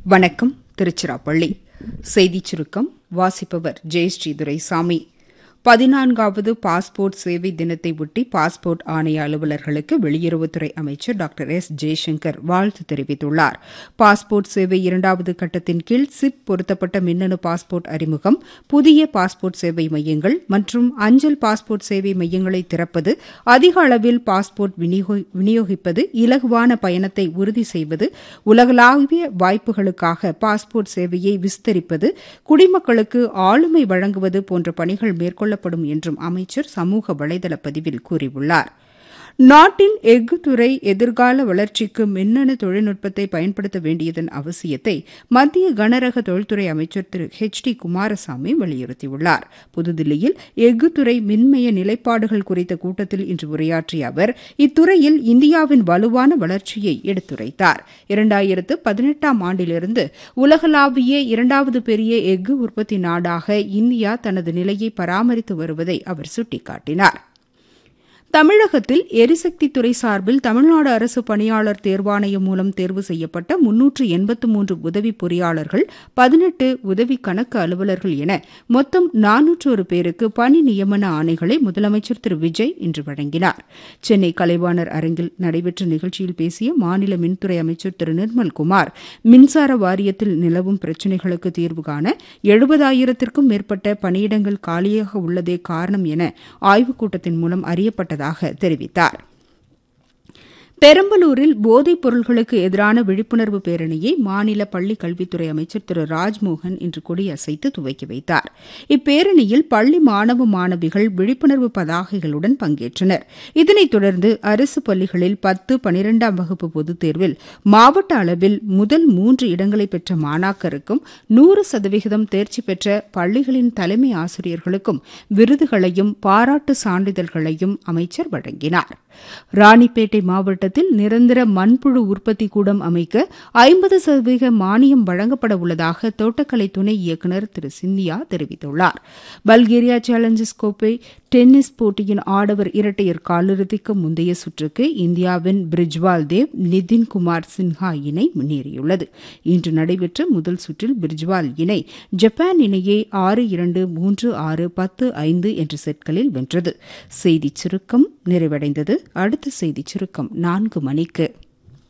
வணக்கம் திருச்சிராப்பள்ளி செய்திச் சுருக்கம் வாசிப்பவர் ஜெயஸ்ரீ துரைசாமி பதினான்காவது பாஸ்போர்ட் சேவை தினத்தை ஒட்டி பாஸ்போர்ட் ஆணைய அலுவலர்களுக்கு வெளியுறவுத்துறை அமைச்சர் டாக்டர் எஸ் ஜெய்சங்கர் வாழ்த்து தெரிவித்துள்ளார் பாஸ்போர்ட் சேவை இரண்டாவது கட்டத்தின் கீழ் சிப் பொருத்தப்பட்ட மின்னணு பாஸ்போர்ட் அறிமுகம் புதிய பாஸ்போர்ட் சேவை மையங்கள் மற்றும் அஞ்சல் பாஸ்போர்ட் சேவை மையங்களை திறப்பது அதிக அளவில் பாஸ்போர்ட் விநியோகிப்பது இலகுவான பயணத்தை உறுதி செய்வது உலகளாவிய வாய்ப்புகளுக்காக பாஸ்போர்ட் சேவையை விஸ்தரிப்பது குடிமக்களுக்கு ஆளுமை வழங்குவது போன்ற பணிகள் மேற்கொள்ள மேற்கொள்ளப்படும் என்றும் அமைச்சர் சமூக வலைதள பதிவில் கூறியுள்ளார் நாட்டின் எஃகு துறை எதிர்கால வளர்ச்சிக்கு மின்னணு தொழில்நுட்பத்தை பயன்படுத்த வேண்டியதன் அவசியத்தை மத்திய கனரக தொழில்துறை அமைச்சர் திரு ஹெச் டி குமாரசாமி வலியுறுத்தியுள்ளார் புதுதில்லியில் எஃகு துறை மின்மய நிலைப்பாடுகள் குறித்த கூட்டத்தில் இன்று உரையாற்றிய அவர் இத்துறையில் இந்தியாவின் வலுவான வளர்ச்சியை எடுத்துரைத்தார் இரண்டாயிரத்து பதினெட்டாம் ஆண்டிலிருந்து உலகளாவிய இரண்டாவது பெரிய எஃகு உற்பத்தி நாடாக இந்தியா தனது நிலையை பராமரித்து வருவதை அவர் சுட்டிக்காட்டினார் தமிழகத்தில் எரிசக்தித்துறை சார்பில் தமிழ்நாடு அரசு பணியாளர் தேர்வாணையம் மூலம் தேர்வு செய்யப்பட்ட முன்னூற்று எண்பத்து மூன்று உதவி பொறியாளர்கள் பதினெட்டு உதவி கணக்கு அலுவலர்கள் என மொத்தம் நானூற்றொரு பேருக்கு பணி நியமன ஆணைகளை முதலமைச்சர் திரு விஜய் இன்று வழங்கினார் சென்னை கலைவாணர் அரங்கில் நடைபெற்ற நிகழ்ச்சியில் பேசிய மாநில மின்துறை அமைச்சர் திரு நிர்மல்குமார் மின்சார வாரியத்தில் நிலவும் பிரச்சினைகளுக்கு தீர்வு காண எழுபதாயிரத்திற்கும் மேற்பட்ட பணியிடங்கள் காலியாக உள்ளதே காரணம் என ஆய்வுக் கூட்டத்தின் மூலம் அறியப்பட்டது உள்ளதாக தெரிவித்தார் பெரம்பலூரில் போதைப் பொருள்களுக்கு எதிரான விழிப்புணர்வு பேரணியை மாநில பள்ளிக் கல்வித்துறை அமைச்சர் திரு ராஜ்மோகன் இன்று கொடியசைத்து துவக்கி வைத்தார் இப்பேரணியில் பள்ளி மாணவ மாணவிகள் விழிப்புணர்வு பதாகைகளுடன் பங்கேற்றனர் இதனைத் தொடர்ந்து அரசு பள்ளிகளில் பத்து பனிரெண்டாம் வகுப்பு பொதுத் தேர்வில் மாவட்ட அளவில் முதல் மூன்று இடங்களை பெற்ற மாணாக்கருக்கும் நூறு சதவிகிதம் தேர்ச்சி பெற்ற பள்ளிகளின் தலைமை ஆசிரியர்களுக்கும் விருதுகளையும் பாராட்டு சான்றிதழ்களையும் அமைச்சர் வழங்கினார் ராணிப்பேட்டை மாவட்டத்தில் நிரந்தர மண்புழு உற்பத்தி கூடம் அமைக்க ஐம்பது சதவீத மானியம் வழங்கப்பட உள்ளதாக தோட்டக்கலை துணை இயக்குநர் திரு சிந்தியா தெரிவித்துள்ளார் பல்கேரியா சேலஞ்சர்ஸ் கோப்பை டென்னிஸ் போட்டியின் ஆடவர் இரட்டையர் காலிறுதிக்கு முந்தைய சுற்றுக்கு இந்தியாவின் பிரிஜ்வால் தேவ் நிதின்குமார் சின்ஹா இணை முன்னேறியுள்ளது இன்று நடைபெற்ற முதல் சுற்றில் பிரிஜ்வால் இணை ஜப்பான் இணையை ஆறு இரண்டு மூன்று ஆறு பத்து ஐந்து என்ற செட்களில் வென்றது செய்திச் சுருக்கம் நிறைவடைந்தது அடுத்த செய்திச் சுருக்கம் நான்கு மணிக்கு